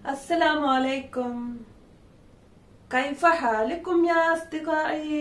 السلام عليكم كيف حالكم يا أصدقائي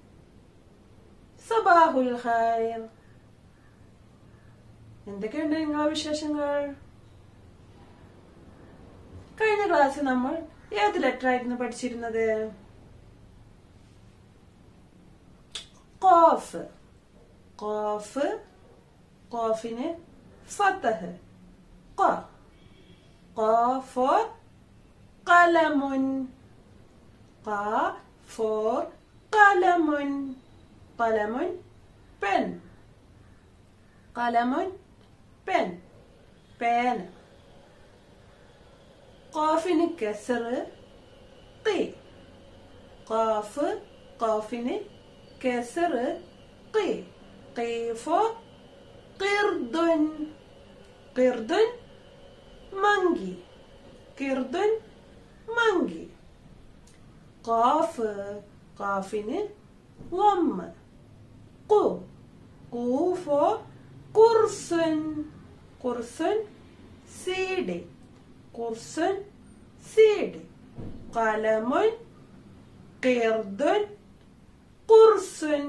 صباح الخير എന്തൊക്കെയുണ്ട് നിങ്ങളെ വിശേഷങ്ങൾ കഴിഞ്ഞ ക്ലാസ്സിൽ നമ്മൾ ഏത് ലെറ്റർ ആയിരുന്നു പഠിച്ചിരുന്നത് കോഫ് കോഫ് കോഫിന് ഫത്തഹ് ഖ قاف قلم قاف قلم قلم بن قلم بن بين قافن كسر قي قاف قافن كسر قي قيف قرد قرد monkey കിർദുൻ മങ്കി കാഫ് കാഫിന് വമ്മ കു കൂഫോ കുർസുൻ കുർസുൻ സീഡ് കുർസുൻ സീഡ് കലമുൻ കിർദുൻ കുർസുൻ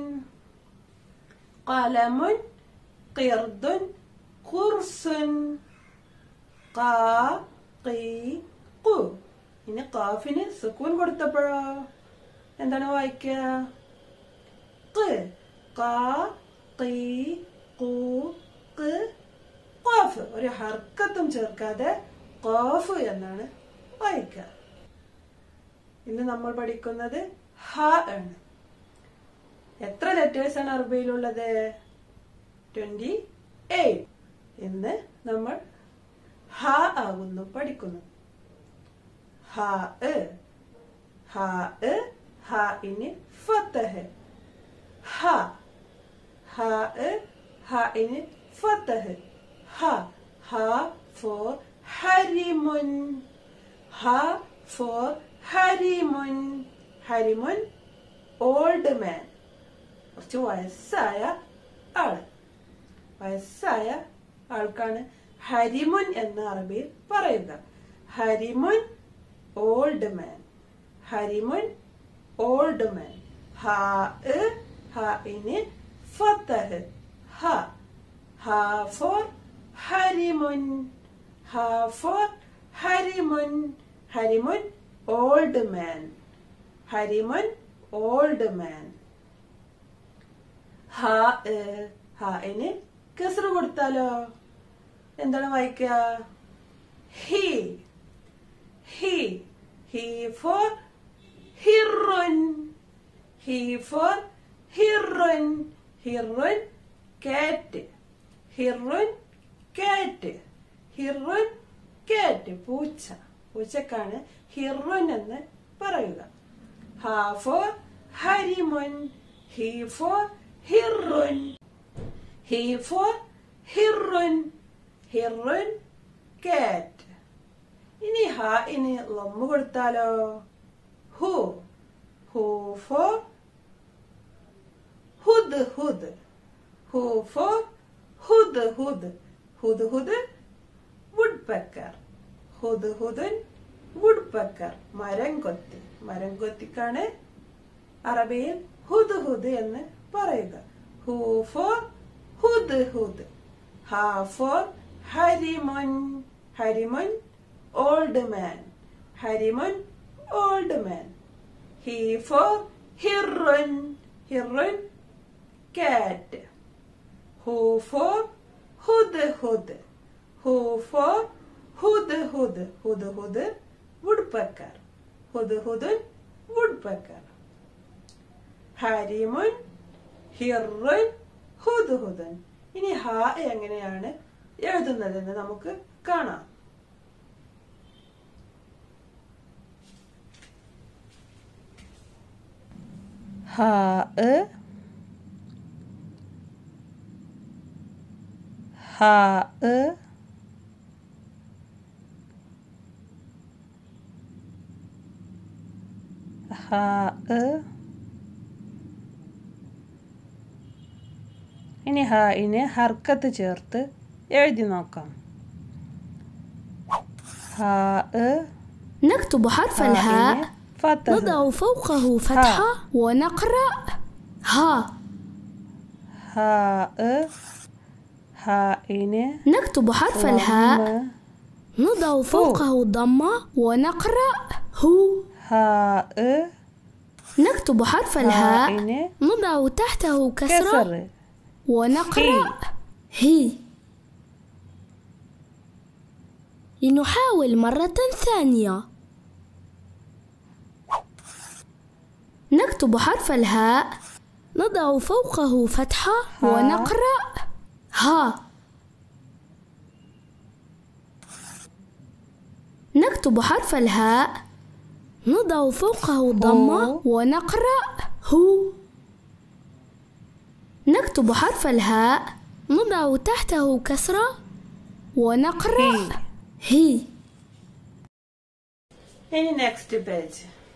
കലമുൻ കിർദുൻ കുർസുൻ കാ കീ കു ഇനി കാഫിന് സുക്കൂൻ കൊടുത്തപ്പോഴോ എന്താണ് വായിക്കുക ക്ക് കാ കീ കൂ ക്ക് ഖാഫ് ഒരു ഹർക്കത്തും ചേർക്കാതെ ഖാഫ് എന്നാണ് വായിക്കുക ഇന്ന് നമ്മൾ പഠിക്കുന്നത് ഹ ആണ് എത്ര ലെറ്റേഴ്സ് ആണ് അറബിയിലുള്ളത് ട്വന്റി എയ്റ്റ് ഇന്ന് നമ്മൾ ഹ ആകുന്നു പഠിക്കുന്നു ഹ ഹ ഹ ഇനി ഫത്തഹ് ഹ ഹ ഹ ഇനി ഫത്തഹ് ഹ ഹ ഫോർ ഹരിമുൻ ഹ ഫോർ ഹരിമുൻ ഹരിമുൻ ഓൾഡ് മാൻ കുറച്ച് വയസ്സായ ആള് വയസ്സായ ആൾക്കാണ് ഹരിമുൻ എന്ന അറബിയിൽ പറയുക ഹരിമുൻ ഓൾഡ് മാൻ ഹരിമുൻ ഓൾഡ് മാൻ ഹ ഹ ഇനി ഫത്തഹ് ഹ ഹ ഫോർ ഹരിമുൻ ഹ ഫോർ ഹരിമുൻ ഹരിമുൻ ഓൾഡ് മാൻ ഹരിമുൻ ഓൾഡ് മാൻ ഹ ഹ ഇനി കസറ് കൊടുത്താലോ എന്താണ് വായിക്കുക ഹി ഹി ഹി ഫോർ ഹിറുൻ ഹി ഫോർ ഹിറുൻ ഹിറുൻ കാറ്റ് ഹിറുൻ കാറ്റ് ഹിറുൻ കാറ്റ് പൂച്ച പൂച്ചക്കാണ് ഹിറുൻ എന്ന് പറയുക ഹ ഫോർ ഹരിമുൻ ഹി ഫോർ ഹിറുൻ ഹി ഫോർ ഹിറുൻ ഹിറുൻ കാറ്റ് ഇനി ഹ ഇനി ലമ്മ് കൊടുത്താലോ ഹു ഹു ഫോർ ഹുദ് ഹുദ് ഹു ഫോർ ഹുദ് ഹുദ് ഹുദ് ഹുദ് വുഡ് പെക്കർ ഹുദ് ഹുദുൻ വുഡ് പെക്കർ മരം കൊത്തി മരം കൊത്തിക്കാണ് അറബിയിൽ ഹുദ് ഹുദ് എന്ന് പറയുക ഹു ഫോർ ഹുദ് ഹുദ് ഹ ഫോർ ഹരിമുൻ ഹരിമുൻ ഓൾഡ് മാൻ ഹരിമുൻ ഓൾഡ് മാൻ ഹി ഫോർ ഹിറുൻ ഹിറുൻ കാറ്റ് ഹു ഫോർ ഹുദ് ഹുദ് ഹു ഫോർ ഹുദ് ഹുദ് ഹുദ് ഹുദ് വുഡ് പെക്കർ ഹുദ് ഹുദുൻ വുഡ് പെക്കർ ഹരിമുൻ ഹിറുൻ ഹുദ് ഹുദൻ ഇനി ഹ എങ്ങനെയാണ് എഴുതുന്നതെന്ന് നമുക്ക് കാണാം ഹ ഹ ഹ ഇനി ഹ ഇനി ഹർക്കത്ത് ചേർത്ത് എഴുതി നോക്കാം ഹ نكتب حرف الهاء ഫത്തഹ് نضع فوقه فتحة ونقرأ ها ഹാ ഹാഇന് نكتب حرف الهاء نضع فوقه ضمة ونقرأ هو ഹാ نكتب حرف الهاء ഹാഇന് نضع تحته كسرة കസർ ونقرأ هي لنحاول مرة ثانية نكتب حرف الهاء نضع فوقه فتحة ها. ونقرأ ها نكتب حرف الهاء نضع فوقه ضمة هو. ونقرأ هو نكتب حرف الهاء نضع تحته كسرة ونقرأ هي ഇനി നെക്സ്റ്റ് പേജ്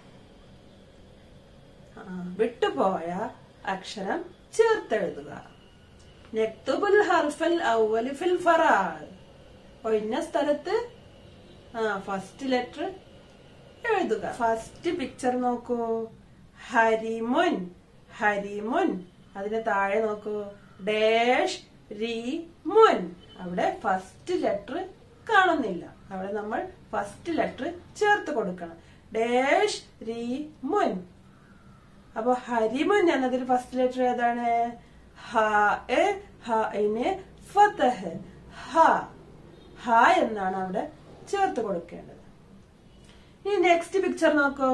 വിട്ടുപോയ അക്ഷരം ചേർത്തെഴുതുക നെക്തുബുൽ ഹർഫൽ ഔവലി ഫിൽ ഫറാൾ ഒഴിഞ്ഞ സ്ഥലത്ത് ആ ഫസ്റ്റ് ലെറ്റർ എഴുതുക ഫസ്റ്റ് പിക്ചർ നോക്കൂ ഹരിമുൻ ഹരിമുൻ അതിന് താഴെ നോക്കൂ ഡാഷ് രി മുൻ അവിടെ ഫസ്റ്റ് ലെറ്റർ കാണുന്നില്ല അവിടെ നമ്മൾ ഫസ്റ്റ് ലെറ്റർ ചേർത്ത് കൊടുക്കണം ഡാഷ് രി മുൻ അപ്പൊ ഹരിമുൻ എന്നതിൽ ഫസ്റ്റ് ലെറ്റർ ഏതാണ് ഹ എ ഹ ഇന് ഫതഹ് ഹ ഹ എന്നാണ് അവിടെ ചേർത്ത് കൊടുക്കേണ്ടത് ഇനി നെക്സ്റ്റ് പിക്ചർ നോക്കൂ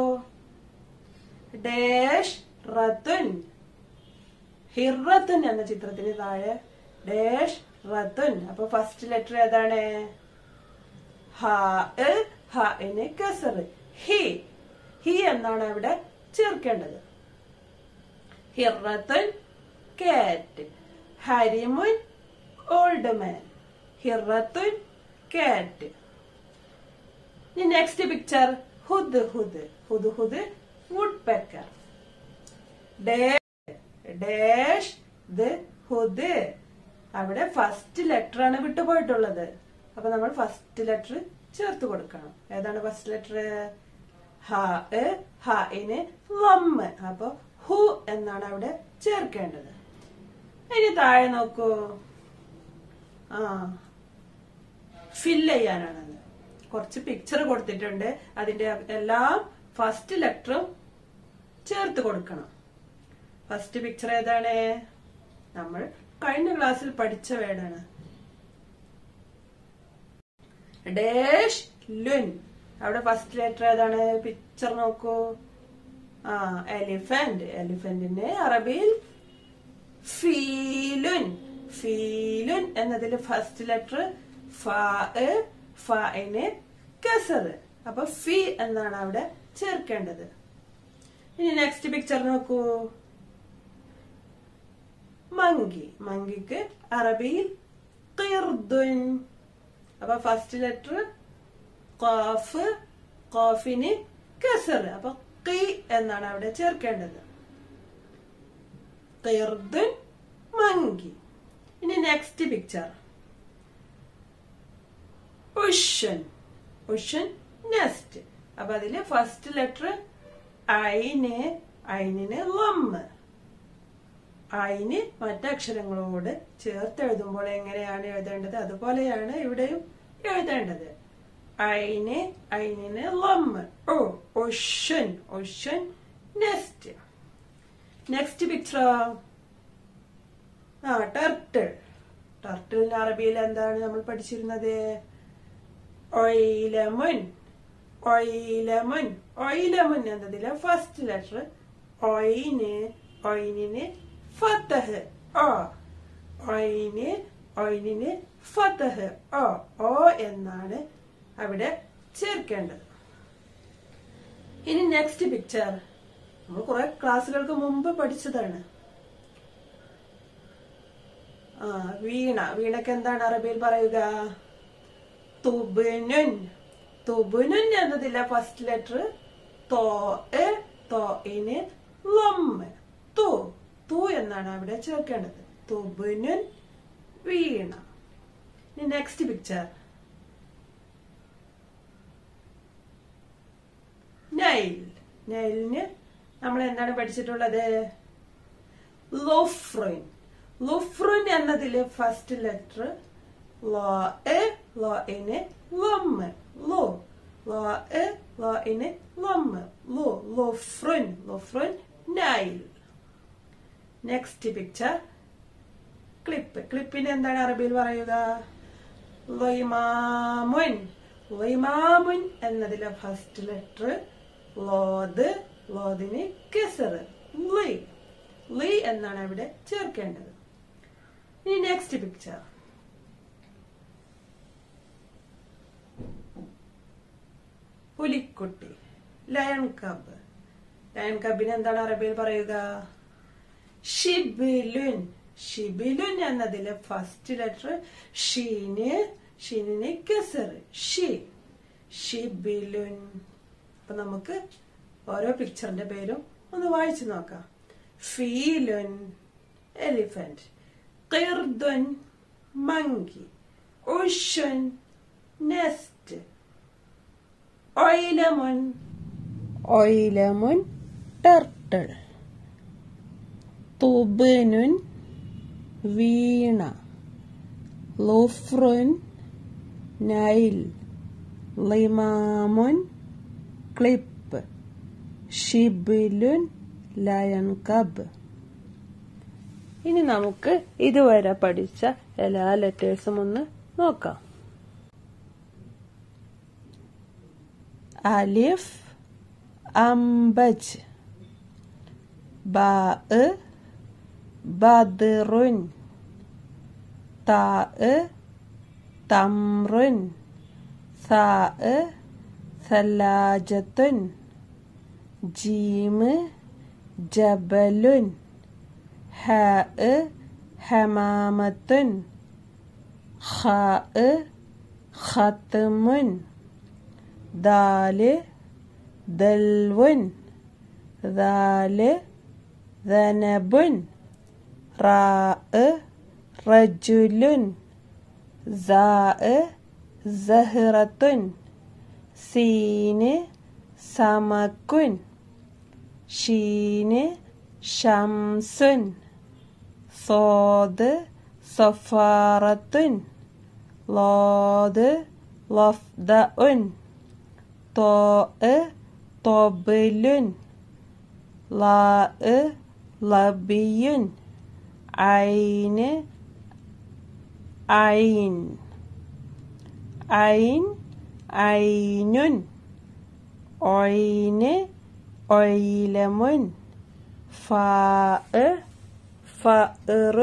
ഡാഷ് റത്തുൻ ഹിറത്തുൻ എന്ന ചിത്രത്തിന് താഴെ ഡാഷ് റത്തുൻ അപ്പൊ ഫസ്റ്റ് ലെറ്റർ ഏതാണ് ഹ എ ഹ ഇന് കസർ ഹി ഹി എന്നാണ് അവിടെ ചേർക്കേണ്ടത് ഹിറത്തുൻ കാറ്റ് ഹരിമുൻ ഓൾഡ് മാൻ ഹിറത്തുൻ കാറ്റ് ഇനി നെക്സ്റ്റ് പിക്ചർ ഹുദ് ഹുദ് ഹുദ് ഹുദ് വുഡ് പെക്കർ ഡാഷ് ദ ഹുദ് അവിടെ ഫസ്റ്റ് ലെറ്റർ ആണ് വിട്ടുപോയിട്ടുള്ളത് അപ്പൊ നമ്മൾ ഫസ്റ്റ് ലെറ്റർ ചേർത്ത് കൊടുക്കണം ഏതാണ് ഫസ്റ്റ് ലെറ്റർ ഹ എ, ഹ ഇന് വമ്മ് അപ്പൊ ഹു എന്നാണ് അവിടെ ചേർക്കേണ്ടത് ഇനി താഴെ നോക്കൂ ആ ഫില്ല് ചെയ്യാനാണത് കുറച്ച് പിക്ചർ കൊടുത്തിട്ടുണ്ട് അതിന്റെ എല്ലാം ഫസ്റ്റ് ലെറ്ററും ചേർത്ത് കൊടുക്കണം ഫസ്റ്റ് പിക്ചർ ഏതാണ് നമ്മൾ കഴിഞ്ഞ ക്ലാസ്സിൽ പഠിച്ച വേർഡാണ് ഡേഷ് ലുൻ അവിടെ ഫസ്റ്റ് ലെറ്റർ ഏതാണ് പിക്ചർ നോക്കൂ ആ എലിഫന്റ് എലിഫന്റിന്റെ അറബിയിൽ ഫീലുൻ ഫീലുൻ എന്നതിൽ ഫസ്റ്റ് ലെറ്റർ ഫിന് കസർ അപ്പൊ ഫി എന്നാണ് അവിടെ ചേർക്കേണ്ടത് ഇനി നെക്സ്റ്റ് പിക്ചർ നോക്കൂ മങ്കി മങ്കിക്ക് അറബിയിൽ ഖിർദുൻ അപ്പൊ ഫസ്റ്റ് ലെറ്റർ ഖാഫ് ഖാഫിന് കസർ അപ്പൊ ഖി എന്നാണ് അവിടെ ചേർക്കേണ്ടത് ഖിർദുൻ മങ്കി ഇനി നെക്സ്റ്റ് പിക്ചർ ഉഷൻ ഉഷൻ നെസ്റ്റ് അപ്പൊ അതില് ഫസ്റ്റ് ലെറ്റർ ഐന് ഐനിന് ലമ്മ് ഐന് മറ്റക്ഷരങ്ങളോട് ചേർത്ത് എഴുതുമ്പോൾ എങ്ങനെയാണ് എഴുതേണ്ടത് അതുപോലെയാണ് ഇവിടെയും എഴുതേണ്ടത് ഐന് ഐനിന് ലമ്മ് ഓ ഒഷൻ ഒഷൻ നെസ്റ്റ് നെക്സ്റ്റ് പിക്ചർ ആ ടർട്ടിൽ ടർട്ടിലിന്റെ അറബിയിൽ എന്താണ് നമ്മൾ പഠിച്ചിരുന്നത് ഒയിലമുൻ ഒയിലമുൻ ഒയിലമുൻ എന്നതിലെ ഫസ്റ്റ് ലെറ്റർ ഒയിന് ഒയിനിന് ഫത്തഹ് ഓ ഒയിന് ഒയിനിന് ഫത്തഹ് ഓ ഓ എന്നാണ് അവിടെ ചേർക്കേണ്ടത് ഇനി നെക്സ്റ്റ് പിക്ചർ നമ്മൾ കുറെ ക്ലാസ്സുകൾക്ക് മുമ്പ് പഠിച്ചതാണ് ആ വീണ വീണക്ക് എന്താണ് അറബിയിൽ പറയുക തുബുനുൻ തുബുനുൻ എന്നതില്ല ഫസ്റ്റ് ലെറ്റർ തോ എ തോ ഇന് ലമ്മ് തു തു എന്നാണ് അവിടെ ചേർക്കേണ്ടത് തുബുനുൻ വീണ നെക്സ്റ്റ് പിക്ചർ നൈൽ നൈലിന് നമ്മൾ എന്താണ് പഠിച്ചിട്ടുള്ളത് ലോഫ്രുൻ ലോഫ്രുൻ എന്നതിലെ ഫസ്റ്റ് ലെറ്റർ ലോ എ ലോ ഇന് ലൊമ്മ് ലോ ലോ എ ലോ ഇന് ലൊമ്മ് ലോ ലോഫ്രുൻ ലോഫ്രുൻ നൈൽ നെക്സ്റ്റ് പിക്ചർ ക്ലിപ്പ് ക്ലിപ്പിന് എന്താണ് അറബിയിൽ പറയുക ലൊയ്മാമുൻ ലൊയ്മാമുൻ എന്നതിലെ ഫസ്റ്റ് ലെറ്റർ ലോദ് ലോദിന് കെസർ ലി ലി എന്നാണ് അവിടെ ചേർക്കേണ്ടത് ഇനി നെക്സ്റ്റ് പിക്ചർ പുലിക്കുട്ടി ലയൺ കബ് ലയൺ കബിന് എന്താണ് അറബിയിൽ പറയുക ഷിബിലുൻ ഷിബിലുൻ എന്നതിലെ ഫസ്റ്റ് ലെറ്റർ ഷീന് ഷീനിന് കെസർ ഷി ഷിബിലുൻ അപ്പൊ നമുക്ക് ഓരോ പിക്ചറിന്റെ പേരും ഒന്ന് വായിച്ചു നോക്കാം ഫീലുൻ എലിഫന്റ് qirdun monkey ഉഷുൻ നെസ്റ്റ് ഒയിലമുൻ ഒയിലമുൻ ടർട്ടിൾ തുബനുൻ വീണ ലുഫ്രുൻ നൈൽ ലിമാമുൻ ക്ലിപ്പ് ഷിബിലുൻ ലയൺ കബ് ഇനി നമുക്ക് ഇതുവരെ പഠിച്ച എല്ലാ ലെറ്റേഴ്സും ഒന്ന് നോക്കാം അലിഫ് അംബജ് ബാ ബദ്റുൻ താ തമ്രുൻ സാ സല്ലാജത്തുൻ ജീമ് ജബലുൻ ഹാ ഹമാമത്തുൻ ഖാ ഖത്മുൻ ദാല് ദൽവുൻ ദാല് ذنبുൻ റാ റജുലുൻ സാ സഹ്റത്തുൻ സീന് സമക്കുൻ ഷീന് ഷംസുൻ صاد صفارة لاد لفدأ طاء طبل لاء لبي عين عين عين عين عين عيلم فاء فأر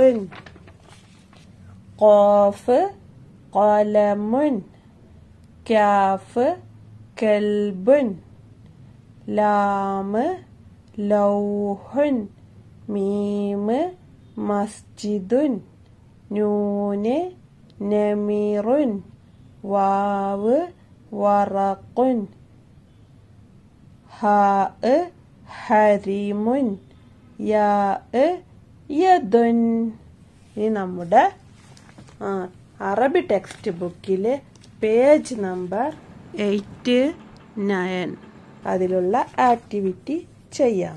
قاف قلم كاف كلب لام لوح ميم مسجد نون نمير واو ورق هاء حريم ياء യദുൻ ഇനി നമ്മുടെ ആ, അറബി ടെക്സ്റ്റ് ബുക്കിലെ പേജ് നമ്പർ എയ്റ്റ് നയൻ അതിലുള്ള ആക്ടിവിറ്റി ചെയ്യാം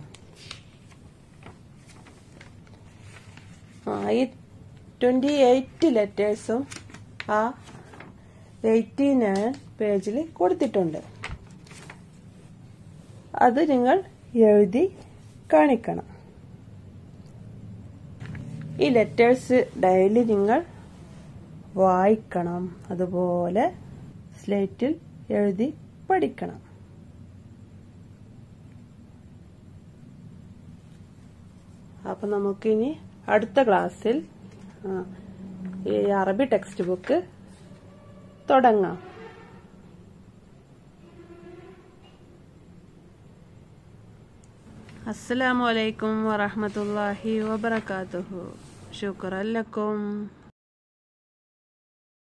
ആ ഈ ട്വൻറ്റി എയ്റ്റ് ലെറ്റേഴ്സും ആ എയ്റ്റി നയൻ പേജിൽ കൊടുത്തിട്ടുണ്ട് അത് നിങ്ങൾ എഴുതി കാണിക്കണം ഈ ലെറ്റേഴ്സ് ഡെയിലി നിങ്ങൾ വായിക്കണം അതുപോലെ സ്ലേറ്റിൽ എഴുതി പഠിക്കണം അപ്പം നമുക്കിനി അടുത്ത ക്ലാസ്സിൽ ആ, ഈ അറബി ടെക്സ്റ്റ് ബുക്ക് തുടങ്ങാം അസ്സലാമു അലൈക്കും വറഹമത്തല്ലാഹി വബർക്കാത്തുഹു ശുക്രൻ ലക്കും